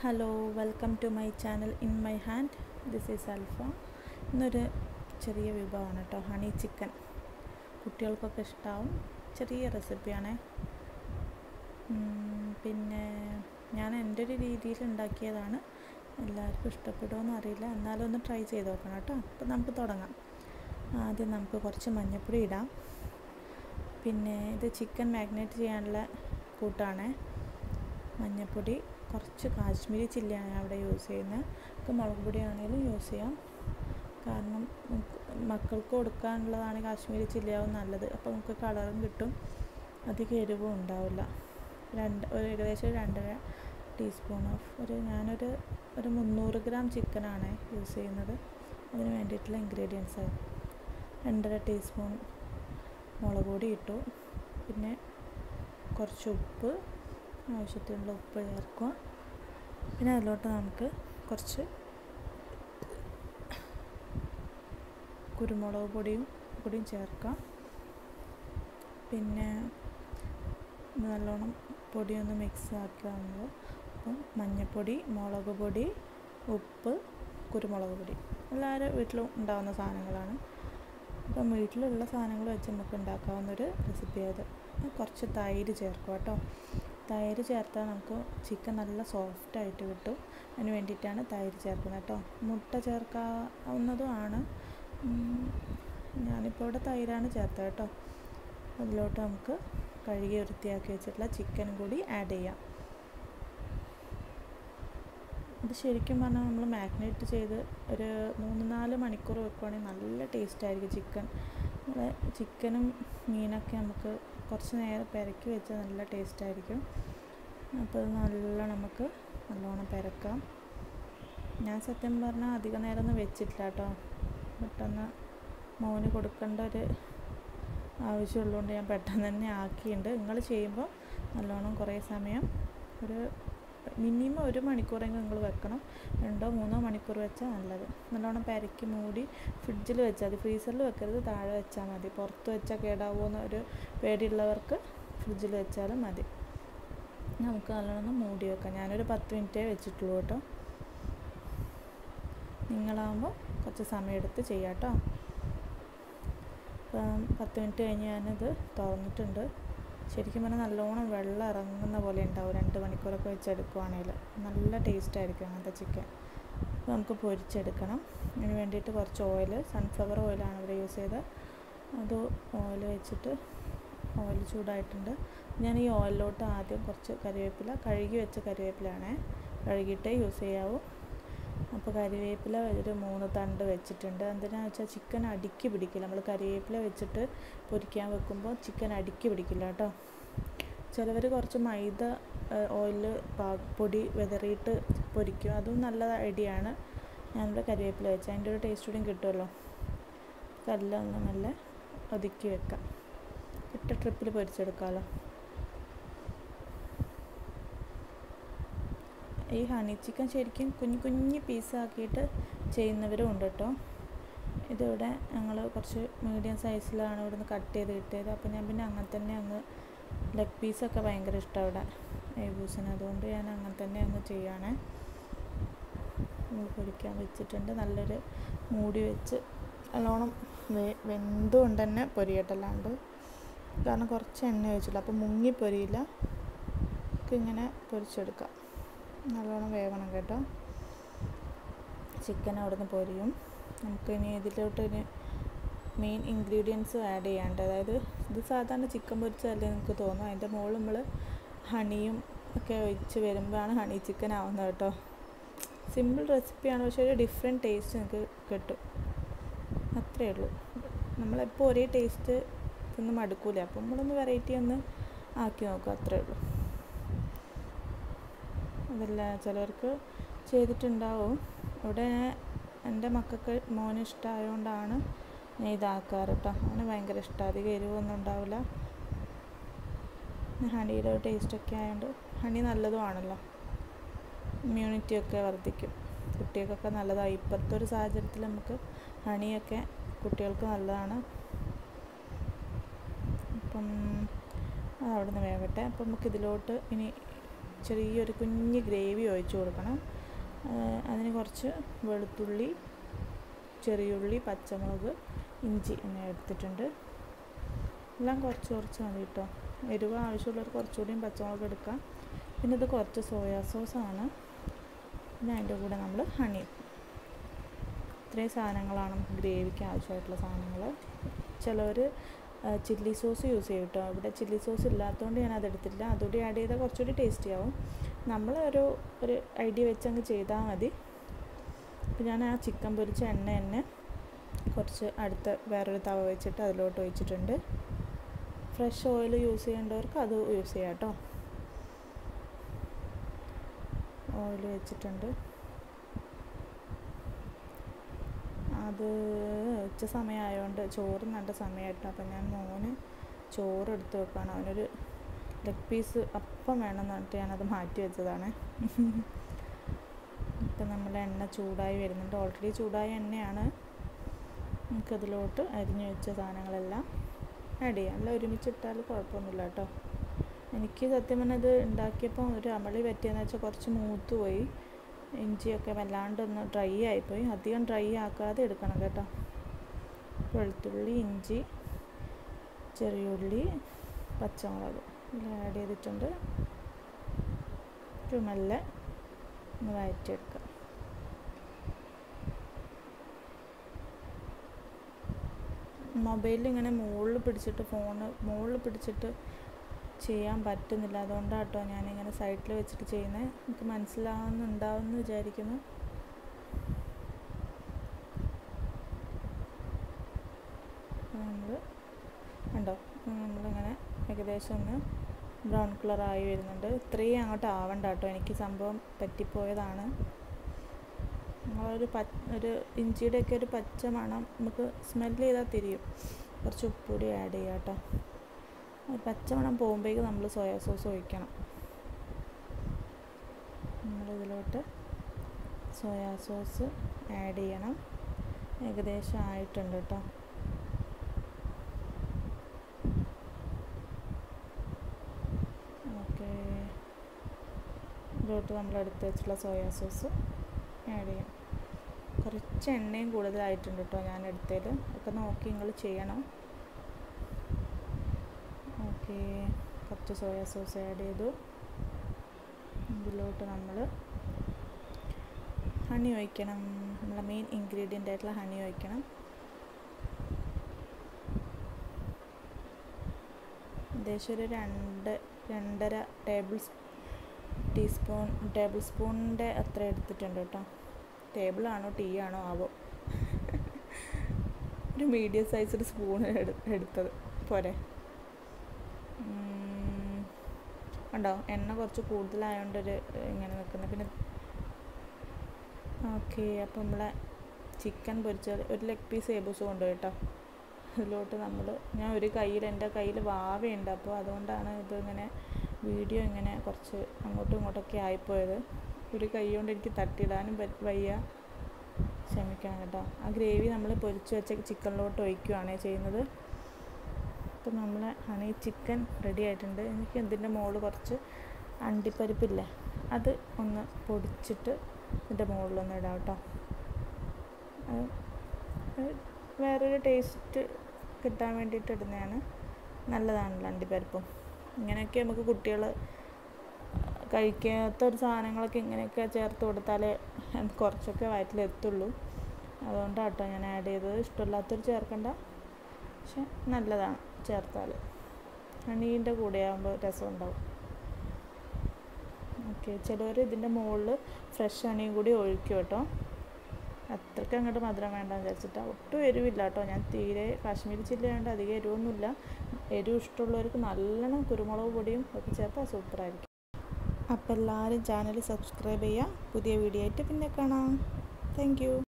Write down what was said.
hello welcome to my channel in my hand this is Alfa ഇന്നൊരു ചെറിയ വിഭവമാണ് കേട്ടോ ഹണി ചിക്കൻ കുട്ടികൾക്കൊക്കെ ഇഷ്ടമാവും ചെറിയ റെസിപ്പിയാണ് പിന്നെ ഞാൻ എൻ്റെ ഒരു രീതിയിൽ ഉണ്ടാക്കിയതാണ് എല്ലാവർക്കും ഇഷ്ടപ്പെടുമോയെന്ന് അറിയില്ല എന്നാലും ഒന്ന് ട്രൈ ചെയ്ത് നോക്കണം കേട്ടോ അപ്പോൾ നമുക്ക് തുടങ്ങാം ആദ്യം നമുക്ക് കുറച്ച് മഞ്ഞൾപ്പൊടി ഇടാം പിന്നെ ഇത് ചിക്കൻ മാഗ്നേറ്റ് ചെയ്യാനുള്ള കൂട്ടാണ് മഞ്ഞൾപ്പൊടി കുറച്ച് കാശ്മീരി ചില്ലിയാണ് ഞാൻ അവിടെ യൂസ് ചെയ്യുന്നത് നമുക്ക് മുളക് പൊടിയാണെങ്കിലും യൂസ് ചെയ്യാം കാരണം മക്കൾക്ക് കൊടുക്കാനുള്ളതാണ് കാശ്മീരി ചില്ലിയാവും നല്ലത് അപ്പോൾ നമുക്ക് കളറും കിട്ടും അധികം എരിവും ഉണ്ടാവില്ല രണ്ട് ഒരു ഏകദേശം ഒരു രണ്ടര ടീസ്പൂൺ ഓഫ് ഒരു ഞാനൊരു ഒരു മുന്നൂറ് ഗ്രാം ചിക്കനാണ് യൂസ് ചെയ്യുന്നത് അതിന് വേണ്ടിയിട്ടുള്ള ഇൻഗ്രീഡിയൻസ് ആയി രണ്ടര ടീസ്പൂൺ മുളക് പൊടി ഇട്ടു പിന്നെ കുറച്ച് ഉപ്പ് ആവശ്യത്തിനുള്ള ഉപ്പ് ചേർക്കുക പിന്നെ അതിലോട്ട് നമുക്ക് കുറച്ച് കുരുമുളക് പൊടിയും പൊടിയും ചേർക്കാം പിന്നെ നല്ലോണം പൊടിയൊന്ന് മിക്സ് ആക്കുക നമ്മൾ അപ്പം മഞ്ഞൾപ്പൊടി മുളക് പൊടി ഉപ്പ് കുരുമുളക് പൊടി എല്ലാവരും വീട്ടിലും ഉണ്ടാകുന്ന സാധനങ്ങളാണ് അപ്പം വീട്ടിലുള്ള സാധനങ്ങൾ വെച്ച് നമുക്ക് ഉണ്ടാക്കാവുന്നൊരു റെസിപ്പിയായത് കുറച്ച് തൈര് ചേർക്കുക കേട്ടോ തൈര് ചേർത്താൽ നമുക്ക് ചിക്കൻ നല്ല സോഫ്റ്റ് ആയിട്ട് കിട്ടും അതിന് വേണ്ടിയിട്ടാണ് തൈര് ചേർക്കുന്നത് കേട്ടോ മുട്ട ചേർക്കാവുന്നതുമാണ് ഞാനിപ്പോൾ ഇവിടെ തൈരാണ് ചേർത്തത് കേട്ടോ അതിലോട്ട് നമുക്ക് കഴുകി വൃത്തിയാക്കി വെച്ചിട്ടുള്ള ചിക്കനും കൂടി ആഡ് ചെയ്യാം ഇത് ശരിക്കും പറഞ്ഞാൽ നമ്മൾ മാഗ്നേറ്റ് ചെയ്ത് ഒരു മൂന്ന് നാല് മണിക്കൂർ വെക്കുവാണെങ്കിൽ നല്ല ടേസ്റ്റ് ആയിരിക്കും ചിക്കൻ നമ്മളെ ചിക്കനും മീനൊക്കെ നമുക്ക് കുറച്ച് നേരം പെരക്കി വെച്ചാൽ നല്ല ടേസ്റ്റ് ആയിരിക്കും അപ്പോൾ അത് നല്ല നമുക്ക് നല്ലോണം പെരക്കാം ഞാൻ സത്യം പറഞ്ഞാൽ അധിക നേരം ഒന്നും വെച്ചിട്ടില്ല കേട്ടോ പെട്ടെന്ന് മോന് കൊടുക്കേണ്ട ഒരു ആവശ്യമുള്ളതുകൊണ്ട് ഞാൻ പെട്ടെന്ന് തന്നെ ആക്കിയിട്ടുണ്ട് നിങ്ങൾ ചെയ്യുമ്പോൾ നല്ലോണം കുറേ സമയം ഒരു മിനിമം ഒരു മണിക്കൂറെങ്കിലും നിങ്ങൾ വെക്കണം രണ്ടോ മൂന്നോ മണിക്കൂർ വെച്ചാൽ നല്ലത് നല്ലോണം പെരക്കി മൂടി ഫ്രിഡ്ജിൽ വെച്ചാൽ മതി ഫ്രീസറിൽ വെക്കരുത് താഴെ വെച്ചാൽ മതി പുറത്ത് വെച്ചാൽ കേടാവുമെന്ന് ഒരു പേടിയുള്ളവർക്ക് ഫ്രിഡ്ജിൽ വെച്ചാലും മതി നമുക്ക് നല്ലോണം മൂടി വെക്കാം ഞാനൊരു പത്ത് മിനിറ്റേ വെച്ചിട്ടുള്ളൂ കേട്ടോ നിങ്ങളാകുമ്പോൾ കുറച്ച് സമയമെടുത്ത് ചെയ്യാം കേട്ടോ ഇപ്പം പത്ത് മിനിറ്റ് കഴിഞ്ഞ് ഞാനിത് തുറന്നിട്ടുണ്ട് ശരിക്കും പറഞ്ഞാൽ നല്ലോണം വെള്ളം ഇറങ്ങുന്ന പോലെ ഉണ്ടാവും രണ്ട് മണിക്കൂറൊക്കെ വെച്ചെടുക്കുവാണെങ്കിൽ നല്ല ടേസ്റ്റ് ആയിരിക്കും അങ്ങനത്തെ ചിക്കൻ അപ്പോൾ നമുക്ക് പൊരിച്ചെടുക്കണം അതിന് വേണ്ടിയിട്ട് കുറച്ച് ഓയിൽ സൺഫ്ലവർ ഓയിലാണ് ഇവിടെ യൂസ് ചെയ്തത് അത് ഓയിൽ വെച്ചിട്ട് ഓയിൽ ചൂടായിട്ടുണ്ട് ഞാൻ ഈ ഓയിലിലോട്ട് ആദ്യം കുറച്ച് കറിവേപ്പില കഴുകി വെച്ച കറിവേപ്പിലാണ് കഴുകിയിട്ടേ യൂസ് ചെയ്യാവൂ അപ്പോൾ കരിവേപ്പില ഒരു മൂന്ന് തണ്ട് വെച്ചിട്ടുണ്ട് എന്തിനാണെന്ന് വെച്ചാൽ ചിക്കൻ അടുക്കി പിടിക്കില്ല നമ്മൾ കരിവേപ്പില വെച്ചിട്ട് പൊരിക്കാൻ വെക്കുമ്പോൾ ചിക്കൻ അടുക്കി പിടിക്കില്ല കേട്ടോ ചിലവർ കുറച്ച് മൈദ ഓയിൽ പൊടി വിതറിയിട്ട് പൊരിക്കും അതും നല്ല ഐഡിയ ആണ് ഞാനിവിടെ കരിവേപ്പില വെച്ച് അതിൻ്റെ ഒരു ടേസ്റ്റ് കൂടിയും കിട്ടുമല്ലോ കല്ലൊന്ന് നല്ല ഒതുക്കി വെക്കാം ഒറ്റ ട്രിപ്പിൽ പൊരിച്ചെടുക്കാമല്ലോ ഈ ഹണി ചിക്കൻ ശരിക്കും കുഞ്ഞു കുഞ്ഞു പീസാക്കിയിട്ട് ചെയ്യുന്നവരും ഉണ്ട് കേട്ടോ ഇതിവിടെ ഞങ്ങൾ കുറച്ച് മീഡിയം സൈസിലാണ് ഇവിടെ നിന്ന് കട്ട് ചെയ്ത് കിട്ടിയത് അപ്പോൾ ഞാൻ പിന്നെ അങ്ങനെ തന്നെ അങ്ങ് ലെഗ് പീസൊക്കെ ഭയങ്കര ഇഷ്ടമാണ് ഇവിടെ ഏബൂസിന് അതുകൊണ്ട് ഞാൻ അങ്ങനെ തന്നെ അങ്ങ് ചെയ്യുകയാണ് നമ്മൾ പൊരിക്കാൻ വെച്ചിട്ടുണ്ട് നല്ലൊരു മൂടി വെച്ച് നല്ലോണം വെ വെന്തുകൊണ്ട് തന്നെ പൊരിയട്ടല്ലാണ്ട് കാരണം കുറച്ച് എണ്ണ വെച്ചില്ല അപ്പോൾ മുങ്ങി പൊരിയില്ല ഇങ്ങനെ പൊരിച്ചെടുക്കാം നല്ലോണം വേവണം കേട്ടോ ചിക്കൻ അവിടെ നിന്ന് പൊരിയും നമുക്ക് ഇനി ഇതിലോട്ട് ഇനി മെയിൻ ഇൻഗ്രീഡിയൻസ് ആഡ് ചെയ്യാണ്ട് അതായത് ഇത് സാധാരണ ചിക്കൻ പൊരിച്ചതല്ലേ നമുക്ക് തോന്നും അതിൻ്റെ മുകളിൽ നമ്മൾ ഹണിയും ഒക്കെ ഒഴിച്ച് വരുമ്പോഴാണ് ഹണി ചിക്കൻ ആവുന്നത് കേട്ടോ സിമ്പിൾ റെസിപ്പിയാണ് പക്ഷേ ഒരു ഡിഫറെൻറ്റ് ടേസ്റ്റ് നിങ്ങൾക്ക് കിട്ടും അത്രയേ ഉള്ളൂ നമ്മളെപ്പോൾ ഒരേ ടേസ്റ്റ് തിന്ന് മടുക്കൂലേ അപ്പം നമ്മളൊന്ന് വെറൈറ്റി ഒന്ന് ആക്കി നോക്കുക അത്രയേ ഉള്ളൂ അതല്ല ചിലർക്ക് ചെയ്തിട്ടുണ്ടാവും ഇവിടെ എൻ്റെ മക്കൾക്ക് മോന് ഇഷ്ടമായതുകൊണ്ടാണ് ഞാൻ ഇതാക്കാറ് കേട്ടോ അവന് ഭയങ്കര ഇഷ്ടം അധികം എരിവൊന്നും ഉണ്ടാവില്ല ഹണിയുടെ ടേസ്റ്റൊക്കെ ആയതുകൊണ്ട് ഹണി നല്ലതുമാണല്ലോ ഇമ്മ്യൂണിറ്റി ഒക്കെ വർദ്ധിക്കും കുട്ടികൾക്കൊക്കെ നല്ലതാണ് ഇപ്പോഴത്തെ ഒരു സാഹചര്യത്തിൽ നമുക്ക് ഹണിയൊക്കെ കുട്ടികൾക്ക് നല്ലതാണ് അപ്പം അവിടെ നിന്ന് വേവട്ടെ അപ്പം നമുക്ക് ഇതിലോട്ട് ഇനി ചെറിയൊരു കുഞ്ഞ് ഗ്രേവി ഒഴിച്ച് കൊടുക്കണം അതിന് കുറച്ച് വെളുത്തുള്ളി ചെറിയുള്ളി പച്ചമുളക് ഇഞ്ചി എന്നിവ എടുത്തിട്ടുണ്ട് എല്ലാം കുറച്ച് കുറച്ച് മതി കേട്ടോ എരിവ് ആവശ്യമുള്ളവർ കുറച്ചുകൂടിയും പച്ചമുളക് എടുക്കാം പിന്നെ ഇത് കുറച്ച് സോയാ സോസാണ് പിന്നെ അതിൻ്റെ കൂടെ നമ്മൾ ഹണി ഇത്രയും സാധനങ്ങളാണ് നമുക്ക് ഗ്രേവിക്ക് ആവശ്യമായിട്ടുള്ള സാധനങ്ങൾ ചിലവർ ചില്ലി സോസ് യൂസ് ചെയ്യും കേട്ടോ ഇവിടെ ചില്ലി സോസ് ഇല്ലാത്തതുകൊണ്ട് ഞാൻ അതെടുത്തില്ല അതുകൂടി ആഡ് ചെയ്താൽ കുറച്ചുകൂടി ടേസ്റ്റി ആവും നമ്മൾ ഒരു ഒരു ഐഡിയ വെച്ച് അങ്ങ് ചെയ്താൽ മതി അപ്പോൾ ഞാൻ ആ ചിക്കൻ പൊരിച്ച എണ്ണ തന്നെ കുറച്ച് അടുത്ത വേറൊരു തവ വെച്ചിട്ട് അതിലോട്ട് ഒഴിച്ചിട്ടുണ്ട് ഫ്രഷ് ഓയിൽ യൂസ് ചെയ്യേണ്ടവർക്ക് അത് യൂസ് ചെയ്യാം കേട്ടോ ഓയിൽ വെച്ചിട്ടുണ്ട് അത് ഉച്ച സമയമായതുകൊണ്ട് ചോറ് നല്ല സമയമായിട്ട് അപ്പം ഞാൻ മോന് ചോറ് എടുത്ത് വെക്കുകയാണ് അവനൊരു ലെഗ് പീസ് അപ്പം വേണമെന്ന് പറഞ്ഞിട്ട് ഞാനത് മാറ്റി വെച്ചതാണ് ഇപ്പം നമ്മൾ എണ്ണ ചൂടായി വരുന്നുണ്ട് ഓൾറെഡി ചൂടായ എണ്ണയാണ് നമുക്കതിലോട്ട് അരിഞ്ഞു വെച്ച സാധനങ്ങളെല്ലാം ആഡ് ചെയ്യാം എല്ലാം ഒരുമിച്ചിട്ടാൽ കുഴപ്പമൊന്നുമില്ല കേട്ടോ എനിക്ക് സത്യം പറഞ്ഞത് ഉണ്ടാക്കിയപ്പോൾ ഒരു അമളി പറ്റിയെന്ന് വെച്ചാൽ കുറച്ച് മൂത്ത് പോയി ഇഞ്ചിയൊക്കെ വല്ലാണ്ടൊന്ന് ഡ്രൈ ആയിപ്പോയി അധികം ഡ്രൈ ആക്കാതെ എടുക്കണം കേട്ടോ വെളുത്തുള്ളി ഇഞ്ചി ചെറിയുള്ളി പച്ചമുളക് എല്ലാം ആഡ് ചെയ്തിട്ടുണ്ട് ചുമല്ല ഒന്ന് വഴറ്റിയെടുക്കാം മൊബൈലിൽ ഇങ്ങനെ മുകളിൽ പിടിച്ചിട്ട് ഫോണ് മുകളിൽ പിടിച്ചിട്ട് ചെയ്യാൻ പറ്റുന്നില്ല അതുകൊണ്ടാണ് കേട്ടോ ഞാനിങ്ങനെ സൈഡിൽ വെച്ചിട്ട് ചെയ്യുന്നത് എനിക്ക് മനസ്സിലാവുന്നുണ്ടാവുമെന്ന് വിചാരിക്കുന്നു നമ്മൾ ഉണ്ടോ നമ്മളിങ്ങനെ ഏകദേശം ഒന്ന് ബ്രൗൺ കളറായി വരുന്നുണ്ട് ഇത്രയും അങ്ങോട്ട് ആവണ്ട കേട്ടോ എനിക്ക് സംഭവം പറ്റിപ്പോയതാണ് നമ്മളൊരു പ ഒരു ഇഞ്ചിയുടെയൊക്കെ ഒരു പച്ച മണം നമുക്ക് സ്മെല്ല് ചെയ്താൽ തിരിയും കുറച്ച് ഉപ്പുപൊടി ആഡ് ചെയ്യാം കേട്ടോ പച്ചമണം പോകുമ്പോഴേക്ക് നമ്മൾ സോയാ സോസ് ഒഴിക്കണം നമ്മളിതിലോട്ട് സോയാ സോസ് ആഡ് ചെയ്യണം ഏകദേശം ആയിട്ടുണ്ട് കേട്ടോ ഓക്കെ ഇതിലോട്ട് നമ്മൾ എടുത്ത് വെച്ചിട്ടുള്ള സോയാ സോസ് ആഡ് ചെയ്യാം കുറച്ച് എണ്ണയും കൂടുതലായിട്ടുണ്ട് കേട്ടോ ഞാൻ എടുത്തതിൽ ഒക്കെ നോക്കി നിങ്ങൾ ചെയ്യണം ഓക്കെ കുറച്ച് സോയാ സോസ് ആഡ് ചെയ്തു ഇതിലോട്ട് നമ്മൾ ഹണി ഒഴിക്കണം നമ്മളെ മെയിൻ ഇൻഗ്രീഡിയൻ്റ് ആയിട്ടുള്ള ഹണി ഒഴിക്കണം ഏകദേശം ഒരു രണ്ട് രണ്ടര ടേബിൾ ടീസ്പൂൺ ടേബിൾ സ്പൂണിൻ്റെ അത്ര എടുത്തിട്ടുണ്ട് കേട്ടോ ടേബിളാണോ ടീ ആണോ ആവോ ഒരു മീഡിയം സൈസ് ഒരു സ്പൂൺ എടുത്തത് പോരെ ഉണ്ടോ എണ്ണ കുറച്ച് കൂടുതലായതുകൊണ്ട് ഒരു ഇങ്ങനെ നിൽക്കുന്നത് പിന്നെ ഓക്കെ അപ്പോൾ നമ്മളെ ചിക്കൻ പൊരിച്ച ഒരു ലെഗ് പീസ് ഏബൂസ് കൊണ്ടുപോയി കേട്ടോ അതിലോട്ട് നമ്മൾ ഞാൻ ഒരു കയ്യിൽ എൻ്റെ കയ്യിൽ വാവയുണ്ട് അപ്പോൾ അതുകൊണ്ടാണ് ഇത് ഇങ്ങനെ വീഡിയോ ഇങ്ങനെ കുറച്ച് അങ്ങോട്ടും ഇങ്ങോട്ടൊക്കെ ആയിപ്പോയത് ഒരു കൈ കൊണ്ട് എനിക്ക് തട്ടിയിടാനും വയ്യ ക്ഷമിക്കണം കേട്ടോ ആ ഗ്രേവി നമ്മൾ പൊരിച്ച് വെച്ച ചിക്കനിലോട്ട് ഒഴിക്കുകയാണ് ചെയ്യുന്നത് അപ്പോൾ നമ്മൾ ഹണി ചിക്കൻ റെഡി ആയിട്ടുണ്ട് എനിക്ക് ഇതിൻ്റെ മുകളിൽ കുറച്ച് അണ്ടിപ്പരിപ്പില്ലേ അത് ഒന്ന് പൊടിച്ചിട്ട് ഇതിൻ്റെ മുകളിലൊന്ന് ഇടാം കേട്ടോ വേറൊരു ടേസ്റ്റ് കിട്ടാൻ വേണ്ടിയിട്ട് ഇടുന്നതാണ് നല്ലതാണല്ലോ അണ്ടിപ്പരിപ്പും ഇങ്ങനെയൊക്കെ നമുക്ക് കുട്ടികൾ കഴിക്കാത്ത ഒരു സാധനങ്ങളൊക്കെ ഇങ്ങനെയൊക്കെ ചേർത്ത് കൊടുത്താലേ കുറച്ചൊക്കെ വയറ്റിലെത്തുള്ളൂ അതുകൊണ്ടാണ് കേട്ടോ ഞാൻ ആഡ് ചെയ്തത് ഇഷ്ടമില്ലാത്തവർ ചേർക്കണ്ട പക്ഷെ നല്ലതാണ് ചേർത്താൽ ഹണീൻ്റെ കൂടെ ആകുമ്പോൾ രസം ഉണ്ടാവും ഓക്കെ ചിലവർ ഇതിൻ്റെ മുകളിൽ ഫ്രഷ് ഹണിയും കൂടി ഒഴിക്കും കേട്ടോ അത്രയ്ക്ക് അങ്ങോട്ട് മധുരം വേണ്ടെന്ന് വിചാരിച്ചിട്ടാണ് ഒട്ടും എരിവില്ല കേട്ടോ ഞാൻ തീരെ കാശ്മീരി ചില്ലി ആയതുകൊണ്ട് അധികം എരിവൊന്നുമില്ല എരിവ് ഇഷ്ടമുള്ളവർക്ക് നല്ലോണം കുരുമുളക് പൊടിയും ഒക്കെ ചേർത്താൽ സൂപ്പറായിരിക്കും അപ്പോൾ എല്ലാവരും ചാനൽ സബ്സ്ക്രൈബ് ചെയ്യുക പുതിയ വീഡിയോ ആയിട്ട് പിന്നെ കാണാം താങ്ക്